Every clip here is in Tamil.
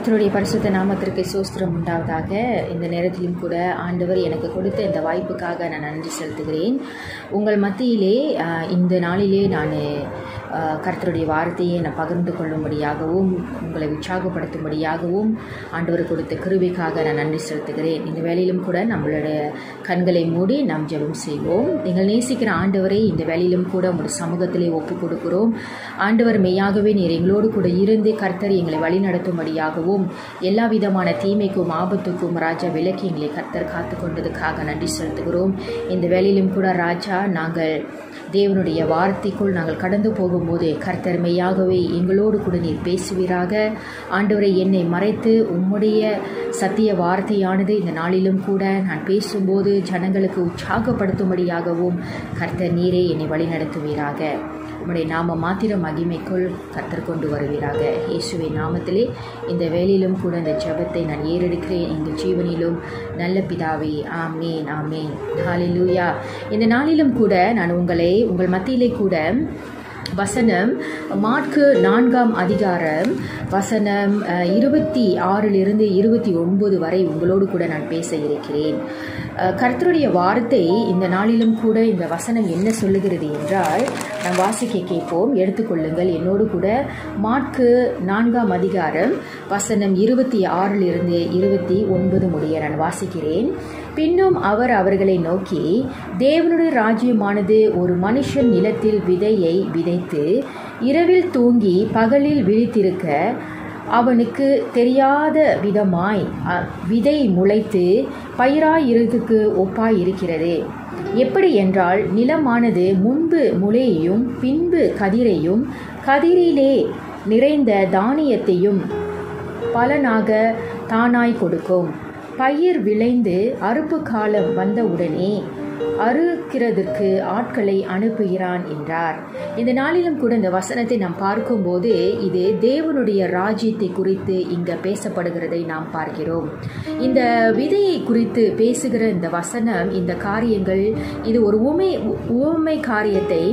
கர்த்தருடைய பரிசுத்த நாமத்திற்கு சோஸ்திரம் உண்டாவதாக இந்த நேரத்திலும் கூட ஆண்டவர் எனக்கு கொடுத்த இந்த வாய்ப்புக்காக நான் நன்றி செலுத்துகிறேன் உங்கள் மத்தியிலே ஆஹ், இந்த நாளிலே நான் ஆஹ், கர்த்தருடைய வார்த்தையை நான் பகிர்ந்து கொள்ளும்படியாகவும் உங்களை உற்சாகப்படுத்தும்படியாகவும் ஆண்டவர் கொடுத்த கிருபைக்காக நான் நன்றி செலுத்துகிறேன் இந்த வேலையிலும் கூட நம்மளுடைய கண்களை மூடி நாம் ஜெபம் செய்வோம் நீங்கள் நேசிக்கிற ஆண்டவரை இந்த வேலையிலும் கூட உங்களுடைய சமூகத்திலே ஒப்பு கொடுக்கிறோம் ஆண்டவர் மெய்யாகவே நீர் எங்களோடு கூட இருந்து கர்த்தர் எங்களை வழிநடத்தும்படியாகவும் எல்லா விதமான தீமைக்கும் ஆபத்துக்கும் ராஜா விலக்கி எங்களை கர்த்தர் காத்து கொண்டதுக்காக நன்றி செலுத்துகிறோம் இந்த வேலையிலும் கூட ராஜா நாங்கள் தேவனுடைய வார்த்தைக்குள் நாங்கள் கடந்து போகும்போது கர்த்தர் மெய்யாகவே எங்களோடு கூட நீர் பேசுவீராக ஆண்டவரை என்னை மறைத்து உம்முடைய சத்திய வார்த்தையானது இந்த நாளிலும் கூட நான் பேசும்போது ஜனங்களுக்கு உற்சாகப்படுத்தும்படியாகவும் கர்த்தர் நீரே என்னை வழிநடத்துவீராக உம்முடைய நாம மாத்திர மகிமைக்குள் கர்த்தர் கொண்டு வருவீராக இயேசுவை நாமத்திலே இந்த வேலையிலும் கூட இந்த ஜெபத்தை நான் ஏறெடுக்கிறேன் எங்கள் ஜீவனிலும் நல்ல பிதாவே ஆமேன் ஆமேன் ஹalleluya இந்த நாளிலும் கூட நான் உங்களை உங்கள் மத்தியிலே கூட வசனம் மார்க்கு நான்காம் அதிகாரம் வசனம் அஹ், இருபத்தி ஆறிலிருந்து இருபத்தி ஒன்பது வரை உங்களோடு கூட நான் பேச இருக்கிறேன் அஹ், கர்த்தருடைய வார்த்தை இந்த நாளிலும் கூட இந்த வசனம் என்ன சொல்லுகிறது என்றால் நாம் வாசிக்க கேட்போம் எடுத்துக்கொள்ளுங்கள் என்னோடு கூட மார்க்கு நான்காம் அதிகாரம் வசனம் இருபத்தி ஆறிலிருந்து இருபத்தி ஒன்பது முடிய நான் வாசிக்கிறேன் பின்னும் அவர் அவர்களை நோக்கி தேவனுடைய ராஜ்யமானது ஒரு மனுஷன் நிலத்தில் விதையை விதைத்து இரவில் தூங்கி பகலில் விழித்திருக்க அவனுக்கு தெரியாத விதமாய் அ- விதை முளைத்து பயிராயிருதுக்கு ஒப்பாய் இருக்கிறது எப்படி என்றால் நிலமானது முன்பு முளையையும் பின்பு கதிரையும் கதிரிலே நிறைந்த தானியத்தையும் பலனாக தானாய் கொடுக்கும் பயிர் விளைந்து அறுப்பு காலம் வந்தவுடனே அறுக்கிறதுக்கு ஆட்களை அனுப்புகிறான் என்றார் இந்த நாளிலும் கூட இந்த வசனத்தை நாம் பார்க்கும்போது இது தேவனுடைய ராஜ்யத்தை குறித்து இங்க பேசப்படுகிறதை நாம் பார்க்கிறோம் இந்த விதையை குறித்து பேசுகிற இந்த வசனம் இந்த காரியங்கள் இது ஒரு உமை உவமை காரியத்தை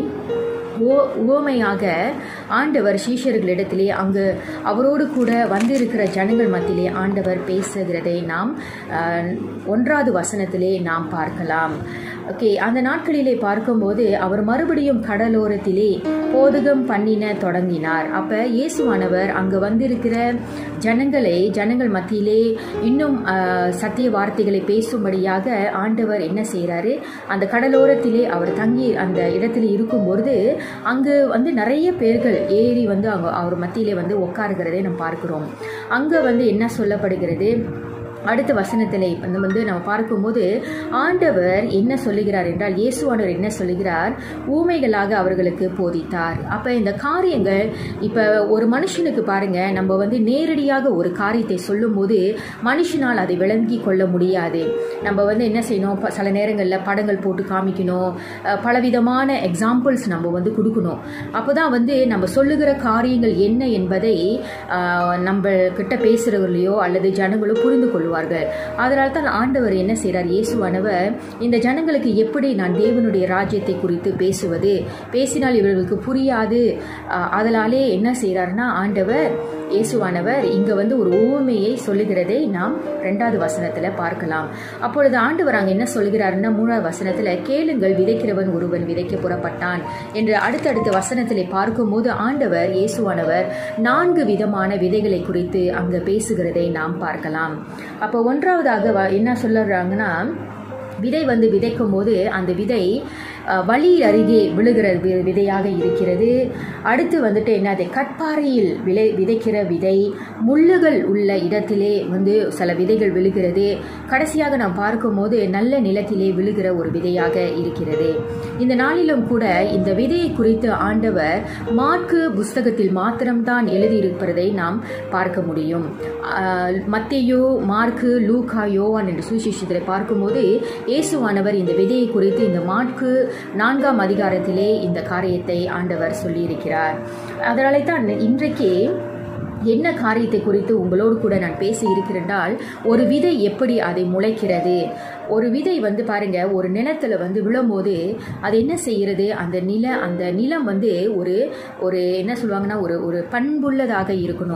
உவ- உவமையாக ஆண்டவர் சீஷர்களிடத்திலே அங்கு அவரோடு கூட வந்திருக்கிற ஜனங்கள் மத்தியிலே ஆண்டவர் பேசுகிறதை நாம் அஹ், ஒன்றாவது வசனத்திலே நாம் பார்க்கலாம் ஓகே அந்த நாட்களிலே பார்க்கும்போது அவர் மறுபடியும் கடலோரத்திலே போதகம் பண்ணின தொடங்கினார் அப்ப இயேசுவானவர் அங்கு வந்திருக்கிற ஜனங்களை ஜனங்கள் மத்தியிலே இன்னும் அஹ், சத்திய வார்த்தைகளை பேசும்படியாக ஆண்டவர் என்ன செய்கிறாரு அந்த கடலோரத்திலே அவர் தங்கி அந்த இடத்துல இருக்கும்பொழுது அங்கு வந்து நிறைய பேர்கள் ஏறி வந்து அவங்க அவர் மத்தியிலே வந்து உட்காருகிறதை நம்ம பார்க்கிறோம் அங்கே வந்து என்ன சொல்லப்படுகிறது அடுத்த வசனத்திலே வந்து வந்து நம்ம பார்க்கும்போது ஆண்டவர் என்ன சொல்லுகிறார் என்றால் இயேசுவானவர் என்ன சொல்லுகிறார் ஊமைகளாக அவர்களுக்கு போதித்தார் அப்போ இந்த காரியங்கள் இப்போ ஒரு மனுஷனுக்கு பாருங்க நம்ம வந்து நேரடியாக ஒரு காரியத்தை சொல்லும்போது மனுஷனால் அதை விளங்கி கொள்ள முடியாது நம்ம வந்து என்ன செய்யணும் ப- சில நேரங்களில் படங்கள் போட்டு காமிக்கணும் அஹ், பலவிதமான எக்ஸாம்பிள்ஸ் நம்ம வந்து கொடுக்கணும் அப்போ தான் வந்து நம்ம சொல்லுகிற காரியங்கள் என்ன என்பதை ஆஹ், நம்ம கிட்ட பேசுகிறவர்களையோ அல்லது ஜனங்களோ புரிந்து கொள்வார்கள் அதனால தான் ஆண்டவர் என்ன செய்கிறார் இயேசுவானவர் இந்த ஜனங்களுக்கு எப்படி நான் தேவனுடைய ராஜ்யத்தை குறித்து பேசுவது பேசினால் இவர்களுக்கு புரியாது ஆஹ், அதனாலே என்ன செய்கிறாருன்னா ஆண்டவர் இயேசுவானவர் இங்க வந்து ஒரு ஊமையை சொல்லுகிறதை நாம் ரெண்டாவது வசனத்துல பார்க்கலாம் அப்பொழுது ஆண்டவர் அங்க என்ன சொல்கிறாருன்னா மூணாவது வசனத்துல கேளுங்கள் விதைக்கிறவன் ஒருவன் விதைக்க புறப்பட்டான் என்று அடுத்தடுத்த வசனத்திலே பார்க்கும்போது ஆண்டவர் இயேசுவானவர் நான்கு விதமான விதைகளை குறித்து அங்க பேசுகிறதை நாம் பார்க்கலாம் அப்போ ஒன்றாவதாக வ- என்ன சொல்லுறாங்கன்னா விதை வந்து விதைக்கும் போது அந்த விதை அஹ், வழி அருகே விழுகிற வி- விதையாக இருக்கிறது அடுத்து வந்துட்டு என்னது கட்பாறையில் விளை விதைக்கிற விதை முள்ளுகள் உள்ள இடத்திலே வந்து சில விதைகள் விழுகிறது கடைசியாக நாம் பார்க்கும்போது நல்ல நிலத்திலே விழுகிற ஒரு விதையாக இருக்கிறது இந்த நாளிலும் கூட இந்த விதையை குறித்து ஆண்டவர் மார்க்கு புஸ்தகத்தில் மாத்திரம்தான் எழுதியிருப்பதை நாம் பார்க்க முடியும் ஆஹ், மத்தேயு மார்க்கு லூகா யோவான் என்று சுவிசேஷத்தில் பார்க்கும்போது இயேசுவானவர் இந்த விதையை குறித்து இந்த மார்க்கு நான்காம் அதிகாரத்திலே இந்த காரியத்தை ஆண்டவர் சொல்லியிருக்கிறார் அதனாலே தான் இன்றைக்கு என்ன காரியத்தை குறித்து உங்களோடு கூட நான் பேசி இருக்கிறேன்டால் ஒரு விதை எப்படி அதை முளைக்கிறது ஒரு விதை வந்து பாருங்க ஒரு நிலத்துல வந்து விழும்போது அது என்ன செய்கிறது அந்த நில அந்த நிலம் வந்து ஒரு ஒரு என்ன சொல்லுவாங்கன்னா ஒரு ஒரு பண்புள்ளதாக இருக்கணும்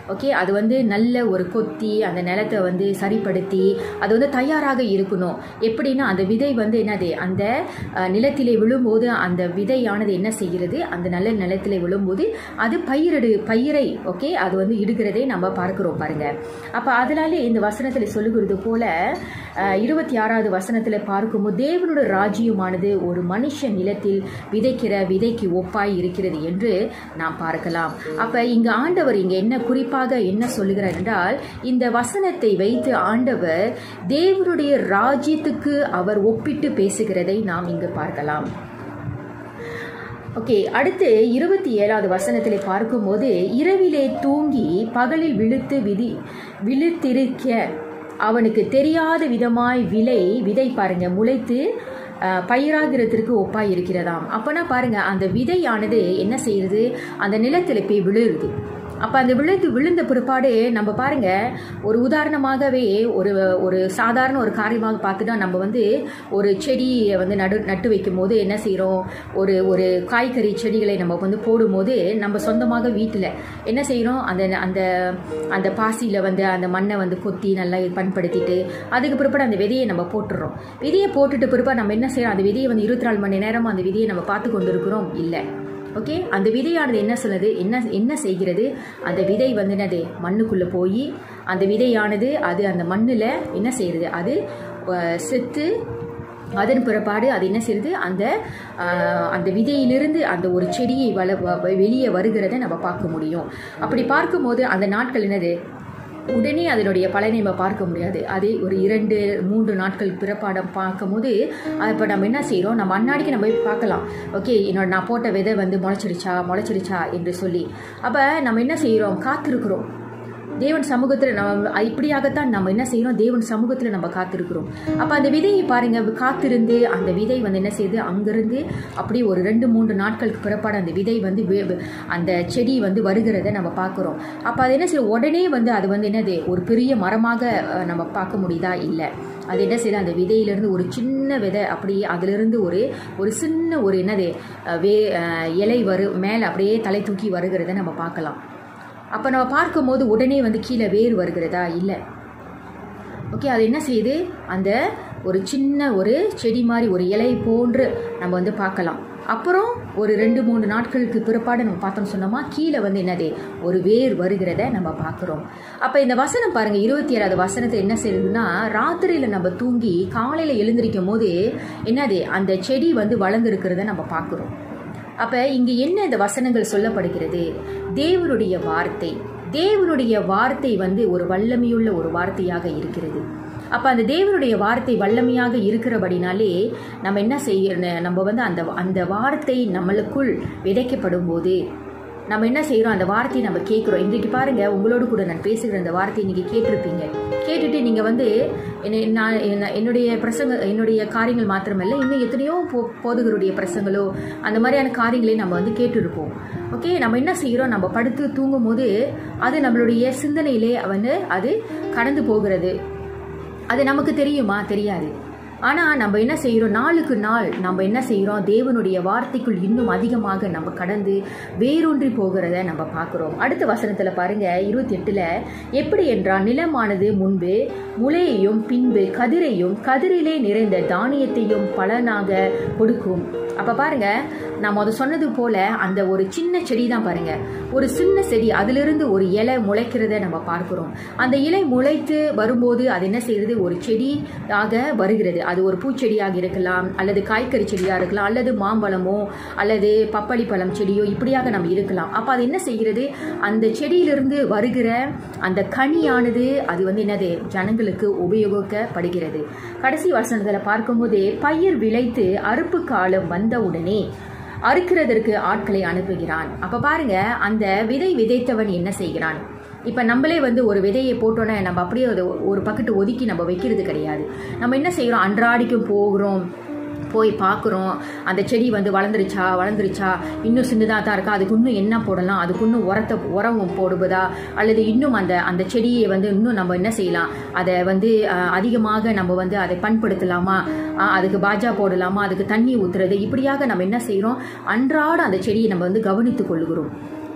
ஓகே அது வந்து நல்ல ஒரு கொத்தி அந்த நிலத்தை வந்து சரிப்படுத்தி அது வந்து தயாராக இருக்கணும் எப்படின்னா அந்த விதை வந்து என்னது அந்த அஹ், நிலத்திலே விழும்போது அந்த விதையானது என்ன செய்கிறது அந்த நல்ல நிலத்திலே விழும்போது அது பயிரிடு பயிரை ஓகே அது வந்து இடுகிறதை நம்ம பார்க்கிறோம் பாருங்க அப்போ அதனாலே இந்த வசனத்தில் சொல்லுகிறது போல அஹ், இருபத்தி ஆறாவது வசனத்தில் பார்க்கும்போது தேவனோட ராஜ்யமானது ஒரு மனுஷன் நிலத்தில் விதைக்கிற விதைக்கு ஒப்பாய் இருக்கிறது என்று நாம் பார்க்கலாம் அப்ப இங்க ஆண்டவர் இங்க என்ன குறிப்பாக என்ன சொல்லுகிறார் என்றால் இந்த வசனத்தை வைத்து ஆண்டவர் தேவனுடைய ராஜ்யத்துக்கு அவர் ஒப்பிட்டு பேசுகிறதை நாம் இங்கு பார்க்கலாம் ஓகே அடுத்து இருபத்தி ஏழாவது வசனத்தில் பார்க்கும்போது இரவிலே தூங்கி பகலில் விழுத்து விதி விழுத்திருக்க அவனுக்கு தெரியாத விதமாய் விலை விதை பாருங்க முளைத்து அஹ், பயிராகிறதுக்கு ஒப்பாய் இருக்கிறதாம் அப்பனா பாருங்க அந்த விதையானது என்ன செய்யுது அந்த நிலத்தில் போய் விழுறுது அப்போ அந்த விழுந்து விழுந்த பிற்பாடு நம்ம பாருங்க ஒரு உதாரணமாகவே ஒரு ஒரு சாதாரண ஒரு காரியமாக பார்த்துட்டா நம்ம வந்து ஒரு செடியை வந்து நடு நட்டு வைக்கும் போது என்ன செய்கிறோம் ஒரு ஒரு காய்கறி செடிகளை நம்ம வந்து போடும்போது நம்ம சொந்தமாக வீட்டில் என்ன செய்கிறோம் அந்த அந்த அந்த பாசியில் வந்து அந்த மண்ணை வந்து கொத்தி நல்லா இது பண்படுத்திட்டு அதுக்கு பிற்பாடு அந்த விதையை நம்ம போட்டுடுறோம் விதையை போட்டுட்டு பிற்பாடு நம்ம என்ன செய்கிறோம் அந்த விதையை வந்து இருபத்தி நாலு மணி நேரம் அந்த விதையை நம்ம பார்த்து கொண்டு இருக்கிறோம் இல்லை ஓகே அந்த விதையானது என்ன சொல்லுது என்ன என்ன செய்கிறது அந்த விதை வந்து என்னது மண்ணுக்குள்ளே போய் அந்த விதையானது அது அந்த மண்ணில் என்ன செய்கிறது அது அஹ், செத்து அதன் பிறப்பாடு அது என்ன செய்யுது அந்த ஆஹ், அந்த விதையிலிருந்து அந்த ஒரு செடியை வள வ- வ- வெளியே வருகிறதை நம்ம பார்க்க முடியும் அப்படி பார்க்கும்போது அந்த நாட்கள் என்னது உடனே அதனுடைய பலனை நம்ம பார்க்க முடியாது அது ஒரு இரண்டு மூன்று நாட்கள் பிறப்பாடம் பார்க்கும்போது இப்போ நம்ம என்ன செய்கிறோம் நம்ம அன்னாடிக்கு நம்ம போய் பார்க்கலாம் ஓகே என்னோட நான் போட்ட விதை வந்து முளைச்சிடுச்சா முளைச்சிடுச்சா என்று சொல்லி அப்போ நம்ம என்ன செய்கிறோம் காத்திருக்கிறோம் தேவன் சமூகத்தில் நம்ம இப்படியாகத்தான் நம்ம என்ன செய்கிறோம் தேவன் சமூகத்தில் நம்ம காத்திருக்கிறோம் அப்போ அந்த விதையை பாருங்க காத்திருந்து அந்த விதை வந்து என்ன செய்யுது அங்கிருந்து அப்படி ஒரு ரெண்டு மூன்று நாட்களுக்கு பிறப்பாடு அந்த விதை வந்து வே- அந்த செடி வந்து வருகிறத நம்ம பார்க்குறோம் அப்போ அது என்ன செய்யும் உடனே வந்து அது வந்து என்னது ஒரு பெரிய மரமாக அஹ், நம்ம பார்க்க முடியுதா இல்லை அது என்ன செய்யுது அந்த விதையிலிருந்து ஒரு சின்ன விதை அப்படி அதிலிருந்து ஒரு ஒரு சின்ன ஒரு என்னது அஹ், வே அஹ், இலை வரு மேலே அப்படியே தலை தூக்கி வருகிறத நம்ம பார்க்கலாம் அப்போ நம்ம பார்க்கும்போது உடனே வந்து கீழே வேர் வருகிறதா இல்லை ஓகே அது என்ன செய்யுது அந்த ஒரு சின்ன ஒரு செடி மாதிரி ஒரு இலை போன்று நம்ம வந்து பார்க்கலாம் அப்புறம் ஒரு ரெண்டு மூணு நாட்களுக்கு பிற்பாடு நம்ம பார்த்தோம்னு சொன்னோமா கீழே வந்து என்னது ஒரு வேர் வருகிறத நம்ம பார்க்குறோம் அப்போ இந்த வசனம் பாருங்க இருபத்தி ஏழாவது வசனத்தை என்ன செய்யுதுன்னா ராத்திரியில் நம்ம தூங்கி காலையில் எழுந்திருக்கும் போது என்னது அந்த செடி வந்து வளர்ந்துருக்கிறத நம்ம பார்க்குறோம் அப்ப இங்க என்ன இந்த வசனங்கள் சொல்லப்படுகிறது தேவனுடைய வார்த்தை தேவனுடைய வார்த்தை வந்து ஒரு வல்லமையுள்ள ஒரு வார்த்தையாக இருக்கிறது அப்ப அந்த தேவனுடைய வார்த்தை வல்லமையாக இருக்கிறபடினாலே நம்ம என்ன செய்ய நம்ம வந்து அந்த அந்த வார்த்தை நம்மளுக்குள் விதைக்கப்படும் போது நம்ம என்ன செய்கிறோம் அந்த வார்த்தையை நம்ம கேட்குறோம் இன்றைக்கு பாருங்க உங்களோடு கூட நான் பேசுகிற அந்த வார்த்தையை நீங்கள் கேட்டிருப்பீங்க கேட்டுட்டு நீங்கள் வந்து என்னை நான் என்ன- என்னுடைய பிரசங்க என்னுடைய காரியங்கள் மாத்திரமல்ல இன்னும் எத்தனையோ போ போதகருடைய பிரசங்களோ அந்த மாதிரியான காரியங்களை நம்ம வந்து கேட்டிருப்போம் ஓகே நம்ம என்ன செய்கிறோம் நம்ம படுத்து தூங்கும் போது அது நம்மளுடைய சிந்தனையிலே வந்து அது கடந்து போகிறது அது நமக்கு தெரியுமா தெரியாது ஆனால் நம்ம என்ன செய்கிறோம் நாளுக்கு நாள் நம்ம என்ன செய்கிறோம் தேவனுடைய வார்த்தைக்குள் இன்னும் அதிகமாக நம்ம கடந்து வேரூன்றி போகிறத நம்ம பார்க்குறோம் அடுத்த வசனத்தில் பாருங்க இருபத்தி எட்டில் எப்படி என்றால் நிலமானது முன்பு முளையையும் பின்பு கதிரையும் கதிரிலே நிறைந்த தானியத்தையும் பலனாக கொடுக்கும் அப்போ பாருங்க நான் முத சொன்னது போல அந்த ஒரு சின்ன செடி தான் பாருங்க ஒரு சின்ன செடி அதிலிருந்து ஒரு இலை முளைக்கிறத நம்ம பார்க்கிறோம் அந்த இலை முளைத்து வரும்போது அது என்ன செய்யறது ஒரு செடியாக வருகிறது அது ஒரு பூச்செடியாக இருக்கலாம் அல்லது காய்கறி செடியாக இருக்கலாம் அல்லது மாம்பழமோ அல்லது பப்பாளி பழம் செடியோ இப்படியாக நம்ம இருக்கலாம் அப்போ அது என்ன செய்கிறது அந்த செடியிலிருந்து வருகிற அந்த கனியானது அது வந்து என்னது ஜனங்களுக்கு உபயோகிக்கப்படுகிறது கடைசி வசனத்தில் பார்க்கும்போது பயிர் விளைத்து அறுப்பு காலம் வந்தவுடனே அறுக்கிறதற்கு ஆட்களை அனுப்புகிறான் அப்ப பாருங்க அந்த விதை விதைத்தவன் என்ன செய்கிறான் இப்ப நம்மளே வந்து ஒரு விதையை போட்டோன்னே நம்ம அப்படியே அதை ஒரு பக்கெட்டு ஒதுக்கி நம்ம வைக்கிறது கிடையாது நம்ம என்ன செய்கிறோம் அன்றாடிக்கும் போகிறோம் போய் பார்க்குறோம் அந்த செடி வந்து வளர்ந்துருச்சா வளர்ந்துருச்சா இன்னும் சின்னதாக தான் இருக்கா அதுக்கு இன்னும் என்ன போடலாம் அதுக்கு இன்னும் உரத்தை உரம் போடுவதா அல்லது இன்னும் அந்த அந்த செடியை வந்து இன்னும் நம்ம என்ன செய்யலாம் அதை வந்து அஹ், அதிகமாக நம்ம வந்து அதை பண்படுத்தலாமா அஹ், அதுக்கு பாஜா போடலாமா அதுக்கு தண்ணி ஊத்துறது இப்படியாக நம்ம என்ன செய்கிறோம் அன்றாட அந்த செடியை நம்ம வந்து கவனித்துக் கொள்கிறோம்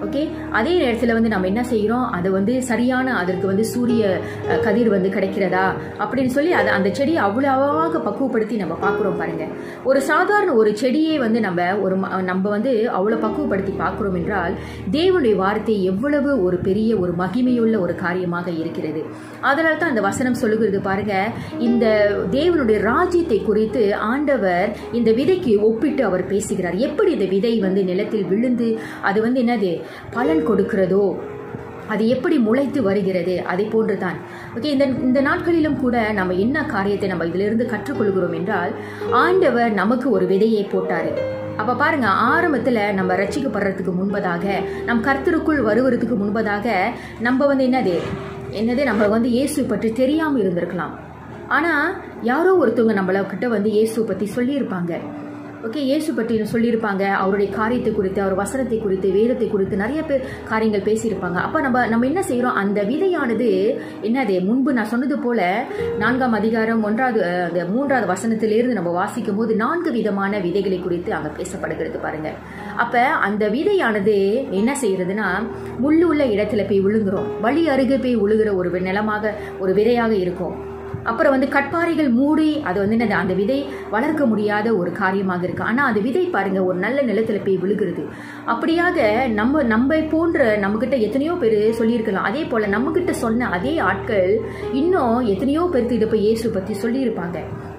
ஓகே அதே நேரத்தில் வந்து நம்ம என்ன செய்கிறோம் அது வந்து சரியான அதற்கு வந்து சூரிய அஹ், கதிர் வந்து கிடைக்கிறதா அப்படின்னு சொல்லி அதை அந்த செடியை அவ்வளவாக பக்குவப்படுத்தி நம்ம பார்க்குறோம் பாருங்க ஒரு சாதாரண ஒரு செடியை வந்து நம்ம ஒரு ம- நம்ம வந்து அவ்வளோ பக்குவப்படுத்தி பார்க்குறோம் என்றால் தேவனுடைய வார்த்தை எவ்வளவு ஒரு பெரிய ஒரு மகிமையுள்ள ஒரு காரியமாக இருக்கிறது அதனால தான் அந்த வசனம் சொல்லுகிறது பாருங்க இந்த தேவனுடைய ராஜ்யத்தை குறித்து ஆண்டவர் இந்த விதைக்கு ஒப்பிட்டு அவர் பேசுகிறார் எப்படி இந்த விதை வந்து நிலத்தில் விழுந்து அது வந்து என்னது பலன் கொடுக்கிறதோ அது எப்படி முளைத்து வருகிறது அதை போன்று தான் ஓகே இந்த இந்த நாட்களிலும் கூட நம்ம என்ன காரியத்தை நம்ம இதிலிருந்து கற்றுக்கொள்கிறோம் என்றால் ஆண்டவர் நமக்கு ஒரு விதையை போட்டாரு அப்ப பாருங்க ஆரம்பத்துல நம்ம ரட்சிக்கப்படுறதுக்கு முன்பதாக நம் கர்த்தருக்குள் வருவதற்கு முன்பதாக நம்ம வந்து என்னது என்னது நம்ம வந்து இயேசு பற்றி தெரியாம இருந்திருக்கலாம் ஆனா யாரோ ஒருத்தவங்க நம்மள கிட்ட வந்து இயேசு பத்தி சொல்லியிருப்பாங்க ஓகே இயேசு பற்றி சொல்லியிருப்பாங்க அவருடைய காரியத்தை குறித்து அவர் வசனத்தை குறித்து வேதத்தை குறித்து நிறைய பேர் காரியங்கள் பேசியிருப்பாங்க அப்போ நம்ம நம்ம என்ன செய்கிறோம் அந்த விதையானது என்னது முன்பு நான் சொன்னது போல நான்காம் அதிகாரம் ஒன்றாவது அஹ், அந்த மூன்றாவது வசனத்திலிருந்து நம்ம வாசிக்கும் போது நான்கு விதமான விதைகளை குறித்து அங்கே பேசப்படுகிறது பாருங்க அப்போ அந்த விதையானது என்ன செய்யறதுன்னா முள்ளு உள்ள இடத்துல போய் விழுங்குறோம் வழி அருகே போய் விழுகிற ஒரு நிலமாக ஒரு விதையாக இருக்கும் அப்புறம் வந்து கட்பாறைகள் மூடி அது வந்து என்னது அந்த விதை வளர்க்க முடியாத ஒரு காரியமாக இருக்கு ஆனா அந்த விதை பாருங்க ஒரு நல்ல நிலத்துல போய் விழுகிறது அப்படியாக நம்ம நம்ம போன்ற நம்மகிட்ட எத்தனையோ பேர் சொல்லியிருக்கலாம் அதே போல நம்மகிட்ட சொன்ன அதே ஆட்கள் இன்னும் எத்தனையோ பேருக்கு இதை போய் இயேசு பத்தி சொல்லியிருப்பாங்க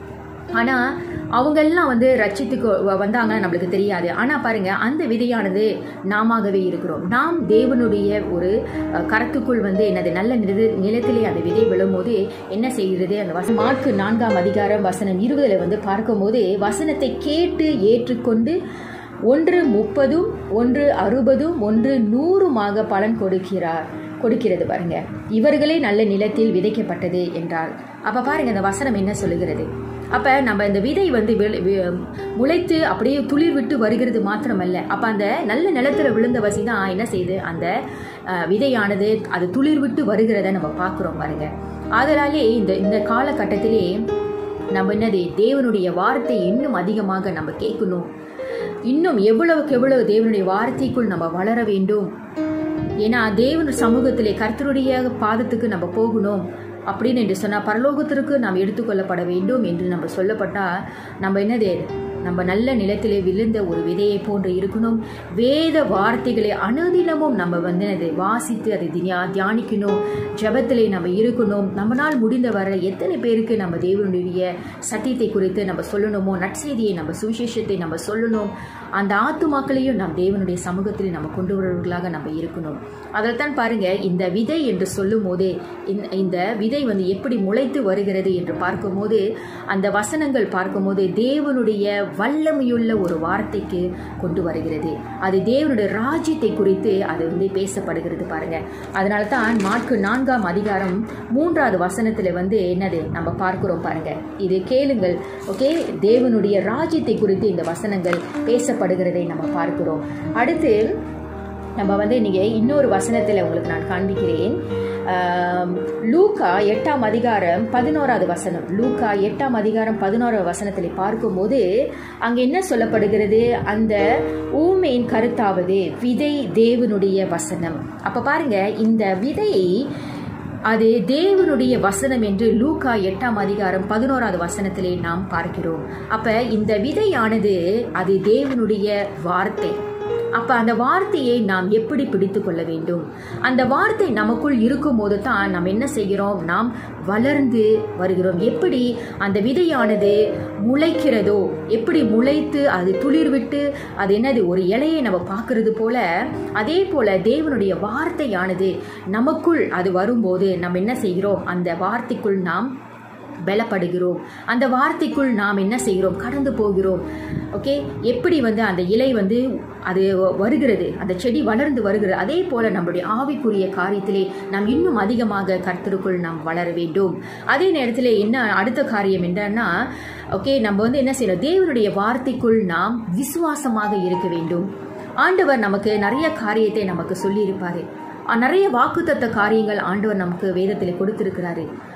ஆனா அவங்க எல்லாம் வந்து ரட்சித்துக்கு வ- வந்தாங்கன்னா நம்மளுக்கு தெரியாது ஆனா பாருங்க அந்த விதையானது நாமாகவே இருக்கிறோம் நாம் தேவனுடைய ஒரு அஹ், கரத்துக்குள் வந்து என்னது நல்ல நில நிலத்திலே அந்த விதை விழும்போது என்ன செய்கிறது அந்த வசனம் மார்க்கு நான்காம் அதிகாரம் வசனம் இருபதுல வந்து பார்க்கும்போது வசனத்தை கேட்டு ஏற்றுக்கொண்டு ஒன்று முப்பதும் ஒன்று அறுபதும் ஒன்று நூறுமாக பலன் கொடுக்கிறார் கொடுக்கிறது பாருங்க இவர்களே நல்ல நிலத்தில் விதைக்கப்பட்டது என்றார் அப்ப பாருங்க அந்த வசனம் என்ன சொல்லுகிறது அப்ப நம்ம இந்த விதை வந்து விளை- வி- முளைத்து அப்படியே துளிர் விட்டு வருகிறது மாத்திரமல்ல அப்ப அந்த நல்ல நிலத்துல விழுந்த வசி தான் என்ன செய்யுது அந்த அஹ், விதையானது அது துளிர் விட்டு வருகிறத நம்ம பார்க்கிறோம் பாருங்க அதனாலே இந்த இந்த காலகட்டத்திலே நம்ம என்னது தேவனுடைய வார்த்தை இன்னும் அதிகமாக நம்ம கேட்கணும் இன்னும் எவ்வளவுக்கு எவ்வளவு தேவனுடைய வார்த்தைக்குள் நம்ம வளர வேண்டும் ஏன்னா தேவன் சமூகத்திலே கர்த்தருடைய பாதத்துக்கு நம்ம போகணும் அப்படின்னு என்று சொன்னால் பரலோகத்திற்கு நாம் எடுத்துக்கொள்ளப்பட வேண்டும் என்று நம்ம சொல்லப்பட்டா நம்ம என்னது நம்ம நல்ல நிலத்திலே விழுந்த ஒரு விதையை போன்று இருக்கணும் வேத வார்த்தைகளை அனுதினமும் நம்ம வந்து அதை வாசித்து அதை தியா- தியானிக்கணும் ஜெபத்திலே நம்ம இருக்கணும் நம்மளால் முடிந்த வரை எத்தனை பேருக்கு நம்ம தேவனுடைய சத்தியத்தை குறித்து நம்ம சொல்லணுமோ நற்செய்தியை நம்ம சுவிசேஷத்தை நம்ம சொல்லணும் அந்த ஆத்துமாக்களையும் நாம் தேவனுடைய சமூகத்தில் நம்ம கொண்டு வருவர்களாக நம்ம இருக்கணும் அதில் தான் பாருங்க இந்த விதை என்று சொல்லும் போது இந்த- இந்த விதை வந்து எப்படி முளைத்து வருகிறது என்று பார்க்கும்போது அந்த வசனங்கள் பார்க்கும்போது தேவனுடைய வல்லமையுள்ள ஒரு வார்த்தைக்கு கொண்டு வருகிறது அது தேவனுடைய ராஜ்யத்தை குறித்து அது வந்து பேசப்படுகிறது பாருங்க அதனால தான் மார்க்கு நான்காம் அதிகாரம் மூன்றாவது வசனத்துல வந்து என்னது நம்ம பார்க்கிறோம் பாருங்க இது கேளுங்கள் ஓகே தேவனுடைய ராஜ்யத்தை குறித்து இந்த வசனங்கள் பேசப்படுகிறதை நம்ம பார்க்கிறோம் அடுத்து நம்ம வந்து இன்னைக்கு இன்னொரு வசனத்தில் உங்களுக்கு நான் காண்பிக்கிறேன் ஆம், லூக்கா எட்டாம் அதிகாரம் பதினோராவது வசனம் லூக்கா எட்டாம் அதிகாரம் பதினோராவது வசனத்தில் பார்க்கும்போது அங்கே என்ன சொல்லப்படுகிறது அந்த ஊமையின் கருத்தாவது விதை தேவனுடைய வசனம் அப்போ பாருங்க இந்த விதை அது தேவனுடைய வசனம் என்று லூக்கா எட்டாம் அதிகாரம் பதினோராவது வசனத்திலே நாம் பார்க்கிறோம் அப்ப இந்த விதையானது அது தேவனுடைய வார்த்தை அப்ப அந்த வார்த்தையை நாம் எப்படி பிடித்து கொள்ள வேண்டும் அந்த வார்த்தை நமக்குள் இருக்கும்போது தான் நாம் என்ன செய்கிறோம் நாம் வளர்ந்து வருகிறோம் எப்படி அந்த விதையானது முளைக்கிறதோ எப்படி முளைத்து அது துளிர் விட்டு அது என்னது ஒரு இலையை நம்ம பார்க்கறது போல அதே போல தேவனுடைய வார்த்தையானது நமக்குள் அது வரும்போது நம்ம என்ன செய்கிறோம் அந்த வார்த்தைக்குள் நாம் பலப்படுகிறோம் அந்த வார்த்தைக்குள் நாம் என்ன செய்கிறோம் கடந்து போகிறோம் ஓகே எப்படி வந்து அந்த இலை வந்து அது வருகிறது அந்த செடி வளர்ந்து வருகிறது அதே போல நம்முடைய ஆவிக்குரிய காரியத்திலே நாம் இன்னும் அதிகமாக கர்த்தருக்குள் நாம் வளர வேண்டும் அதே நேரத்தில் என்ன அடுத்த காரியம் என்னன்னா ஓகே நம்ம வந்து என்ன செய்யணும் தேவனுடைய வார்த்தைக்குள் நாம் விசுவாசமாக இருக்க வேண்டும் ஆண்டவர் நமக்கு நிறைய காரியத்தை நமக்கு சொல்லி இருப்பாரு நிறைய வாக்குத்தத்த காரியங்கள் ஆண்டவர் நமக்கு வேதத்தில் கொடுத்திருக்கிறாரு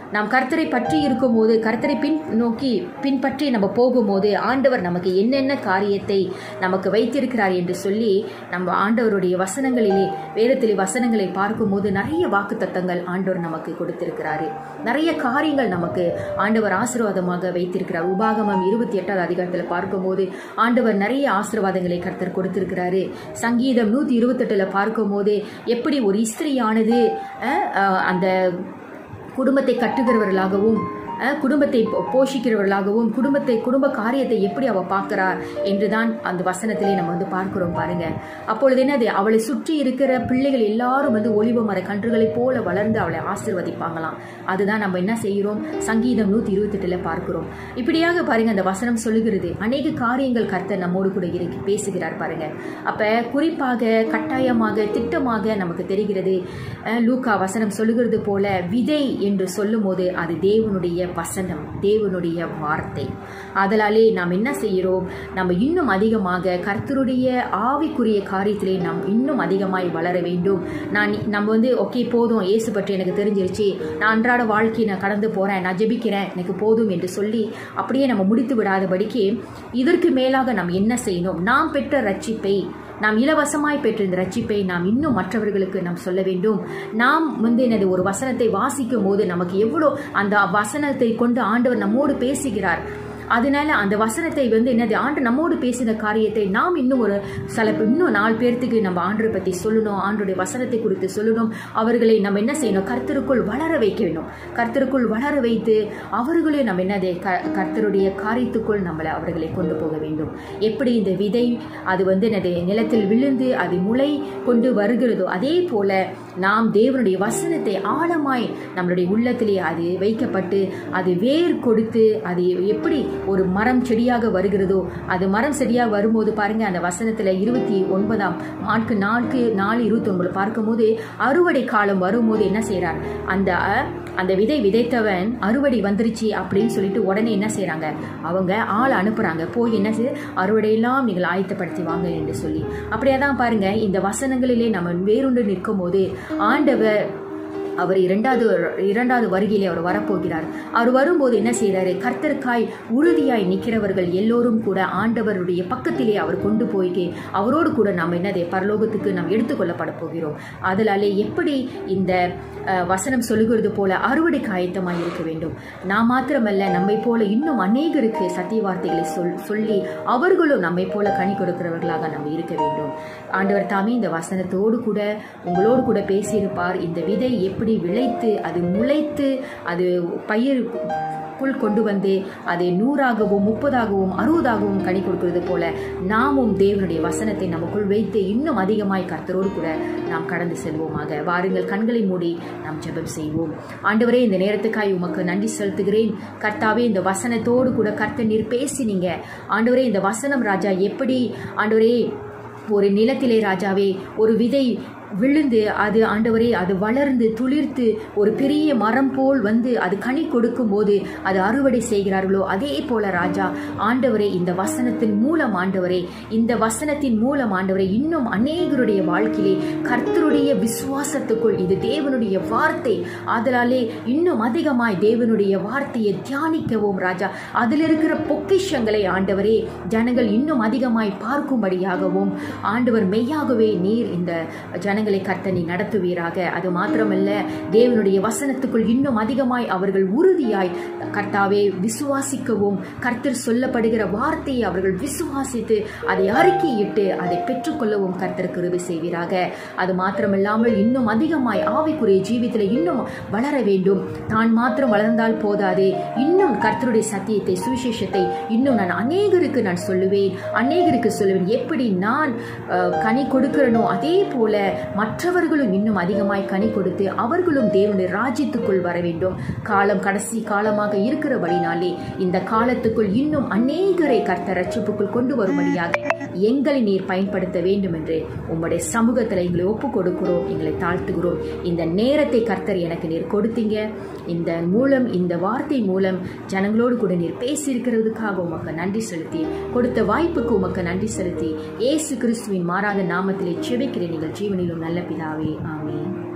நாம் கர்த்தரை பற்றி இருக்கும்போது கர்த்தரை பின் நோக்கி பின்பற்றி நம்ம போகும்போது ஆண்டவர் நமக்கு என்னென்ன காரியத்தை நமக்கு வைத்திருக்கிறார் என்று சொல்லி நம்ம ஆண்டவருடைய வசனங்களிலே வேதத்திலே வசனங்களை பார்க்கும்போது நிறைய வாக்குத்தத்தங்கள் ஆண்டவர் நமக்கு கொடுத்திருக்கிறாரு நிறைய காரியங்கள் நமக்கு ஆண்டவர் ஆசீர்வாதமாக வைத்திருக்கிறார் உபாகமம் இருபத்தி எட்டாவது அதிகாரத்தில் பார்க்கும்போது ஆண்டவர் நிறைய ஆசீர்வாதங்களை கர்த்தர் கொடுத்திருக்கிறாரு சங்கீதம் நூற்றி இருபத்தெட்டில் பார்க்கும்போது எப்படி ஒரு இஸ்திரியானது அஹ், அஹ், அந்த குடும்பத்தை கட்டுகிறவர்களாகவும் அஹ், குடும்பத்தை போ- போஷிக்கிறவர்களாகவும் குடும்பத்தை குடும்ப காரியத்தை எப்படி அவ பார்க்கிறார் என்றுதான் அந்த வசனத்திலே நம்ம வந்து பார்க்கிறோம் பாருங்க அப்பொழுது என்னது அவளை சுற்றி இருக்கிற பிள்ளைகள் எல்லாரும் வந்து ஒளிவ மர கன்றுகளைப் போல வளர்ந்து அவளை ஆசீர்வதிப்பாங்களாம் அதுதான் நம்ம என்ன செய்கிறோம் சங்கீதம் நூத்தி இருபத்தெட்டுல பார்க்கிறோம் இப்படியாக பாருங்க அந்த வசனம் சொல்லுகிறது அநேக காரியங்கள் கர்த்தர் நம்மோடு கூட இருக்கு பேசுகிறார் பாருங்க அப்ப குறிப்பாக கட்டாயமாக திட்டமாக நமக்கு தெரிகிறது அஹ், லூக்கா வசனம் சொல்லுகிறது போல விதை என்று சொல்லும்போது அது தேவனுடைய வசனம் தேவனுடைய வார்த்தை அதனாலே நாம் என்ன செய்கிறோம் நம்ம இன்னும் அதிகமாக கர்த்தருடைய ஆவிக்குரிய காரியத்திலே நாம் இன்னும் அதிகமாய் வளர வேண்டும் நான் நம்ம வந்து ஓகே போதும் இயேசு பற்றி எனக்கு தெரிஞ்சிருச்சு நான் அன்றாட வாழ்க்கையை நான் கடந்து போறேன் நான் ஜெபிக்கிறேன் எனக்கு போதும் என்று சொல்லி அப்படியே நம்ம முடித்து விடாதபடிக்கு இதற்கு மேலாக நாம் என்ன செய்யணும் நாம் பெற்ற ரட்சிப்பை நாம் இலவசமாய் பெற்ற இந்த ரட்சிப்பை நாம் இன்னும் மற்றவர்களுக்கு நாம் சொல்ல வேண்டும் நாம் வந்து என்னது ஒரு வசனத்தை வாசிக்கும் போது நமக்கு எவ்வளோ அந்த வசனத்தை கொண்டு ஆண்டவர் நம்மோடு பேசுகிறார் அதனால அந்த வசனத்தை வந்து என்னது ஆண்டு நம்மோடு பேசின காரியத்தை நாம் இன்னும் ஒரு சில பே- இன்னும் நாலு பேர்த்துக்கு நம்ம ஆண்டரை பற்றி சொல்லணும் ஆண்டுடைய வசனத்தை குறித்து சொல்லணும் அவர்களை நம்ம என்ன செய்யணும் கர்த்தருக்குள் வளர வைக்க வேண்டும் கர்த்தருக்குள் வளர வைத்து அவர்களையும் நம்ம என்னது க கர்த்தருடைய காரியத்துக்குள் நம்மளை அவர்களை கொண்டு போக வேண்டும் எப்படி இந்த விதை அது வந்து என்னது நிலத்தில் விழுந்து அது முளை கொண்டு வருகிறதோ அதே போல நாம் தேவனுடைய வசனத்தை ஆழமாய் நம்மளுடைய உள்ளத்திலே அது வைக்கப்பட்டு அது வேர் கொடுத்து அது எப்படி ஒரு மரம் செடியாக வருகிறதோ அது மரம் செடியாக வரும்போது பாருங்க அந்த வசனத்துல இருபத்தி ஒன்பதாம் நான்கு நான்கு நாலு இருபத்தி ஒன்பது பார்க்கும்போது அறுவடை காலம் வரும்போது என்ன செய்றார் அந்த அந்த விதை விதைத்தவன் அறுவடை வந்துருச்சு அப்படின்னு சொல்லிட்டு உடனே என்ன செய்றாங்க அவங்க ஆள் அனுப்புறாங்க போய் என்ன செய்ய அறுவடையெல்லாம் நீங்கள் ஆயத்தப்படுத்தி வாங்க என்று சொல்லி அப்படியே தான் பாருங்க இந்த வசனங்களிலே நம்ம வேறுண்டு நிற்கும் போது ஆண்டவர் அவர் இரண்டாவது இரண்டாவது வருகையிலே அவர் வரப்போகிறார் அவர் வரும்போது என்ன செய்றாரு கர்த்தருக்காய் உறுதியாய் நிற்கிறவர்கள் எல்லோரும் கூட ஆண்டவருடைய பக்கத்திலே அவர் கொண்டு போய்க்கு அவரோடு கூட நாம் என்னது பரலோகத்துக்கு நாம் எடுத்துக்கொள்ளப்பட போகிறோம் அதனாலே எப்படி இந்த அஹ், வசனம் சொல்லுகிறது போல அறுவடைக்கு ஆயத்தமாய் இருக்க வேண்டும் நான் மாத்திரமல்ல நம்மை போல இன்னும் அநேகருக்கு சத்திய வார்த்தைகளை சொல் சொல்லி அவர்களும் நம்மை போல கனி கொடுக்கிறவர்களாக நம்ம இருக்க வேண்டும் ஆண்டவர் தாமே இந்த வசனத்தோடு கூட உங்களோடு கூட பேசியிருப்பார் இந்த விதை எப்படி விளைத்து அது முளைத்து அது பயிர் புல் கொண்டு வந்து அதை நூறாகவும் முப்பதாகவும் அறுபதாகவும் கனி கொடுக்கிறது போல நாமும் தேவனுடைய வசனத்தை நமக்குள் வைத்து இன்னும் அதிகமாய் கர்த்தரோடு கூட நாம் கடந்து செல்வோமாக வாருங்கள் கண்களை மூடி நாம் ஜெபம் செய்வோம் ஆண்டவரே இந்த நேரத்துக்காய் உமக்கு நன்றி செலுத்துகிறேன் கர்த்தாவே இந்த வசனத்தோடு கூட கர்த்தர் நீர் பேசினீங்க ஆண்டவரே இந்த வசனம் ராஜா எப்படி ஆண்டவரே ஒரு நிலத்திலே ராஜாவே ஒரு விதை விழுந்து அது ஆண்டவரே அது வளர்ந்து துளிர்த்து ஒரு பெரிய மரம் போல் வந்து அது கனி கொடுக்கும் போது அது அறுவடை செய்கிறார்களோ அதே போல ராஜா ஆண்டவரே இந்த வசனத்தின் மூலம் ஆண்டவரே இந்த வசனத்தின் மூலம் ஆண்டவரே இன்னும் அநேகருடைய வாழ்க்கையிலே கர்த்தருடைய விசுவாசத்துக்குள் இது தேவனுடைய வார்த்தை ஆதலாலே இன்னும் அதிகமாய் தேவனுடைய வார்த்தையை தியானிக்கவும் ராஜா அதில் இருக்கிற பொக்கிஷங்களை ஆண்டவரே ஜனங்கள் இன்னும் அதிகமாய் பார்க்கும்படியாகவும் ஆண்டவர் மெய்யாகவே நீர் இந்த ஜனங்களை கர்த்த நீ நடத்துவீராக அது மாத்திரமல்ல தேவனுடைய வசனத்துக்குள் இன்னும் அதிகமாய் அவர்கள் உறுதியாய் கர்த்தாவே விசுவாசிக்கவும் கர்த்தர் சொல்லப்படுகிற வார்த்தையை அவர்கள் விசுவாசித்து அதை அறிக்கையிட்டு அதை பெற்றுக்கொள்ளவும் கர்த்தர் கிருபை செய்வீராக அது மாத்திரமில்லாமல் இன்னும் அதிகமாய் ஆவிக்குரிய ஜீவித்தில் இன்னும் வளர வேண்டும் தான் மாத்திரம் வளர்ந்தால் போதாதே இன்னும் கர்த்தருடைய சத்தியத்தை சுவிசேஷத்தை இன்னும் நான் அநேகருக்கு நான் சொல்லுவேன் அநேகருக்கு சொல்லுவேன் எப்படி நான் அஹ், கனி கொடுக்கிறனோ அதே போல மற்றவர்களும் இன்னும் அதிகமாய் கனி கொடுத்து அவர்களும் தேவனுடைய ராஜ்யத்துக்குள் வர வேண்டும் காலம் கடைசி காலமாக இருக்கிறபடினாலே இந்த காலத்துக்குள் இன்னும் அநேகரை கர்த்தர் ரட்சிப்புக்குள் கொண்டு வரும்படியாக எங்களை நீர் பயன்படுத்த வேண்டும் என்று உம்முடைய சமூகத்தில் எங்களை ஒப்பு கொடுக்கிறோம் எங்களை தாழ்த்துகிறோம் இந்த நேரத்தை கர்த்தர் எனக்கு நீர் கொடுத்தீங்க இந்த மூலம் இந்த வார்த்தை மூலம் ஜனங்களோடு கூட நீர் பேசியிருக்கிறதுக்காக உமக்கு நன்றி செலுத்தி கொடுத்த வாய்ப்புக்கு உமக்கு நன்றி செலுத்தி இயேசு கிறிஸ்துவின் மாறாத நாமத்திலே செபிக்கிறேன் நீங்கள் ஜீவனிலும் நல்ல பிதாவே ஆமென்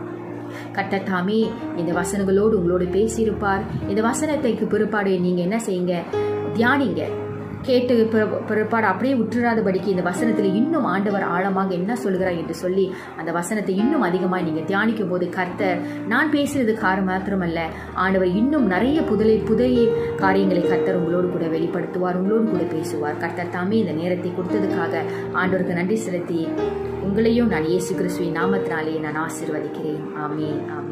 கர்த்தர் தாமே இந்த வசனங்களோடு உங்களோடு பேசியிருப்பார் இந்த வசனத்தைக்கு பிற்பாடு நீங்கள் என்ன செய்யுங்க தியானிங்க கேட்டு பிற- பிற்பாடு அப்படியே உற்றுறாதபடிக்கு இந்த வசனத்தில் இன்னும் ஆண்டவர் ஆழமாக என்ன சொல்கிறார் என்று சொல்லி அந்த வசனத்தை இன்னும் அதிகமாக நீங்கள் தியானிக்கும் போது கர்த்தர் நான் பேசுறது காரம் மாத்திரமல்ல ஆண்டவர் இன்னும் நிறைய புதலை புதிய காரியங்களை கர்த்தர் உங்களோடு கூட வெளிப்படுத்துவார் உங்களோடு கூட பேசுவார் கர்த்தர் தாமே இந்த நேரத்தை கொடுத்ததுக்காக ஆண்டவருக்கு நன்றி செலுத்தி உங்களையும் நான் இயேசு கிறிஸ்துவின் நாமத்தினாலே நான் ஆசீர்வதிக்கிறேன் ஆமென் ஆமென்